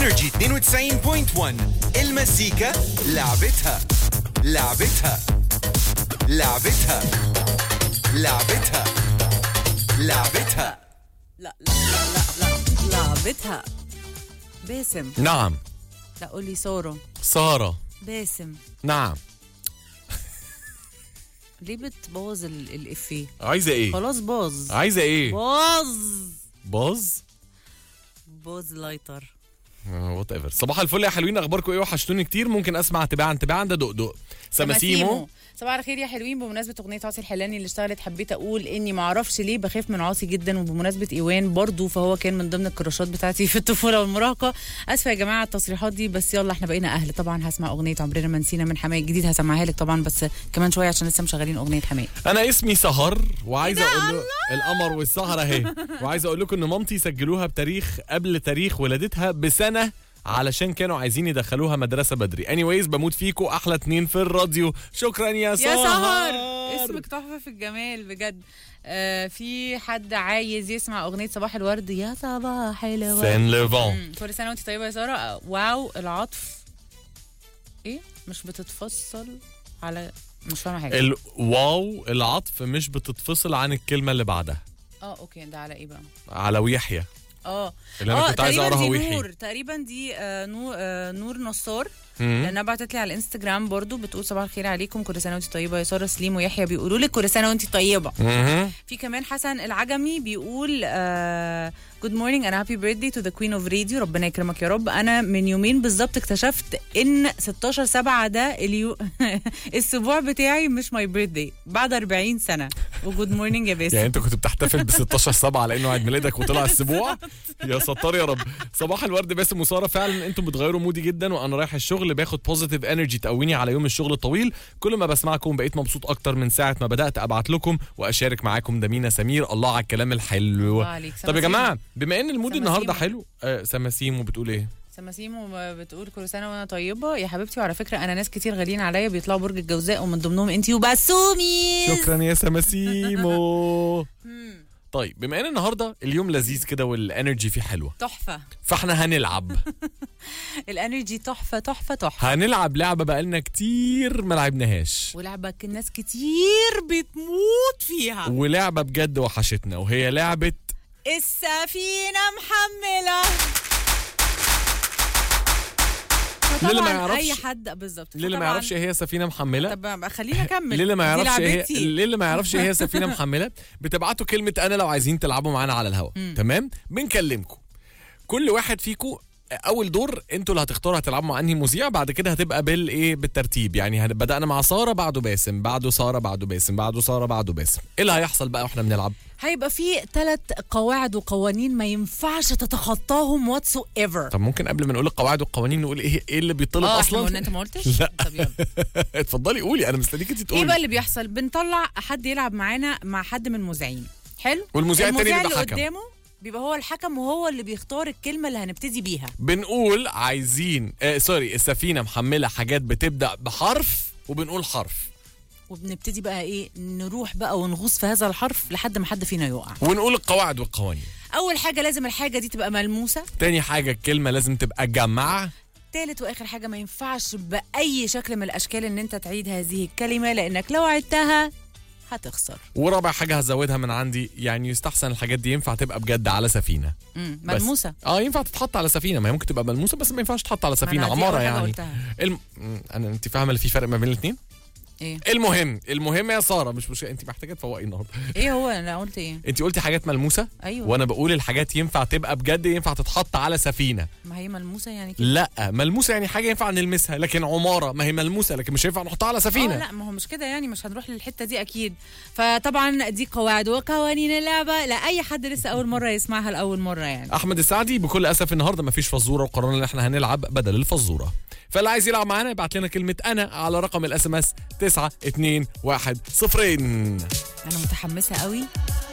انرجي 92.1 المزيكا لعبتها لعبتها لعبتها لعبتها لعبتها لا لا لا لا لا لعبتها باسم نعم لا قولي سارة سارة باسم نعم ليه بتبوظ ال- الإفيه عايزة ايه خلاص باظ عايزة ايه باظ باظ باظ لايتر وات ايفر صباح الفل يا حلوين اخباركم ايه وحشتوني كتير ممكن اسمع تباعا تباعا ده دقدق سماسيمو صباح الخير يا حلوين بمناسبة أغنية عاصي الحلاني اللي اشتغلت حبيت أقول إني معرفش ليه بخاف من عاصي جدا وبمناسبة إيوان برضو فهو كان من ضمن الكراشات بتاعتي في الطفولة والمراهقة آسفة يا جماعة على التصريحات دي بس يلا احنا بقينا أهل طبعا هسمع أغنية عمرنا ما نسينا من حماية الجديد هسمعها لك طبعا بس كمان شوية عشان لسه مشغلين أغنية حماية انا اسمي سهر وعايزه اقول له القمر والسهر اهي وعايزه اقول لكم ان مامتي سجلوها بتاريخ قبل تاريخ ولادتها بسنه علشان كانوا عايزين يدخلوها مدرسه بدري اني بموت فيكم احلى اتنين في الراديو شكرا يا سهر يا سهر اسمك تحفة في الجمال بجد آه في حد عايز يسمع أغنية صباح الورد يا صباح الورد سان ليفون مم. كل سنه وانت طيبه يا ساره آه، واو العطف ايه مش بتتفصل على مش فاهمه حاجه الواو العطف مش بتتفصل عن الكلمه اللي بعدها اه اوكي ده على ايه بقى على ويحيى اه اللي انا اه كنت عايز تقريبا اقراها دي ويحيى نور تقريبا دي آه نور آه نور نصار مم. لانها بعتت لي على الانستجرام برضو بتقول صباح الخير عليكم كل سنه وانت طيبه يا ساره سليم ويحيى بيقولوا لك كل سنه وانت طيبه مهم. في كمان حسن العجمي بيقول جود مورنينج انا هابي بيرثدي تو ذا كوين اوف راديو ربنا يكرمك يا رب انا من يومين بالظبط اكتشفت ان 16 7 ده اليو الاسبوع بتاعي مش ماي بيرثدي بعد 40 سنه وجود مورنينج يا باسم يعني انت كنت بتحتفل ب 16 7 على انه عيد ميلادك وطلع الاسبوع يا ستار يا رب صباح الورد باسم وساره فعلا انتم بتغيروا مودي جدا وانا رايح الشغل باخد بوزيتيف انرجي تقويني على يوم الشغل الطويل كل ما بسمعكم بقيت مبسوط اكتر من ساعه ما بدات ابعت لكم واشارك معاكم ده مينا سمير الله على الكلام الحلو الله عليك. طب يا سماسيمو. جماعه بما ان المود سماسيمو. النهارده حلو آه سماسيمو بتقول ايه سماسيمو بتقول كل سنه وانا طيبه يا حبيبتي وعلى فكره انا ناس كتير غاليين عليا بيطلعوا برج الجوزاء ومن ضمنهم انتي وبسومي شكرا يا سماسيمو طيب بما ان النهارده اليوم لذيذ كده والانرجي فيه حلوه تحفه فاحنا هنلعب الانرجي تحفه تحفه تحفه هنلعب لعبه بقالنا كتير ما لعبناهاش ولعبه الناس كتير بتموت فيها ولعبه بجد وحشتنا وهي لعبه السفينة محملة للي ما طبعاً يعرفش- أي حد بالظبط للي ما فطبعاً- يعرفش ايه هي سفينه محمله طب خليني أكمل للي ما دي يعرفش ايه لعبتي. للي ما يعرفش ايه هي سفينه محمله بتبعتوا كلمه انا لو عايزين تلعبوا معانا على الهواء تمام بنكلمكم كل واحد فيكم اول دور انتوا اللي هتختاروا هتلعبوا مع انهي مذيع بعد كده هتبقى بالايه بالترتيب يعني هن- بدانا مع ساره بعده باسم بعده ساره بعده باسم بعده ساره بعده باسم ايه اللي هيحصل بقى واحنا بنلعب هيبقى في ثلاث قواعد وقوانين ما ينفعش تتخطاهم واتس ايفر طب ممكن قبل ما نقول القواعد والقوانين نقول ايه ايه اللي بيطلب اه احنا اصلا قلنا انت ما قلتش لا. طب يلا اتفضلي قولي انا مستنيك انت ايه تقولي بقى اللي بيحصل بنطلع حد يلعب معانا مع حد من المذيعين حلو والمذيع التاني المذيع بيبقى اللي حكم. قدامه بيبقى هو الحكم وهو اللي بيختار الكلمه اللي هنبتدي بيها بنقول عايزين آه سوري السفينه محمله حاجات بتبدا بحرف وبنقول حرف وبنبتدي بقى ايه نروح بقى ونغوص في هذا الحرف لحد ما حد فينا يقع ونقول القواعد والقوانين اول حاجه لازم الحاجه دي تبقى ملموسه تاني حاجه الكلمه لازم تبقى جمع تالت واخر حاجه ما ينفعش باي شكل من الاشكال ان انت تعيد هذه الكلمه لانك لو عدتها هتخسر ورابع حاجه هزودها من عندي يعني يستحسن الحاجات دي ينفع تبقى بجد على سفينه مم. بس. ملموسه اه ينفع تتحط على سفينه ما هي ممكن تبقى ملموسه بس ما ينفعش تتحط على سفينه أنا دي عماره أول حاجة يعني قلتها. الم... م، انا انت فاهمه اللي في فرق ما بين الاثنين ايه المهم المهم يا ساره مش مشكله انت محتاجه تفوقي النهارده ايه هو انا قلت ايه انت قلتي حاجات ملموسه ايوه وانا بقول الحاجات ينفع تبقى بجد ينفع تتحط على سفينه ما هي ملموسه يعني كده لا ملموسه يعني حاجه ينفع نلمسها لكن عماره ما هي ملموسه لكن مش هينفع نحطها على اه سفينه لا ما هو مش كده يعني مش هنروح للحته دي اكيد فطبعا دي قواعد وقوانين اللعبه لاي حد لسه اول مره يسمعها لاول مره يعني احمد السعدي بكل اسف النهارده ما فيش فزوره وقررنا ان احنا هنلعب بدل الفزوره فاللي عايز يلعب معانا يبعت لنا كلمه انا على رقم الاس ام اس 9 2 1 0 انا متحمسه قوي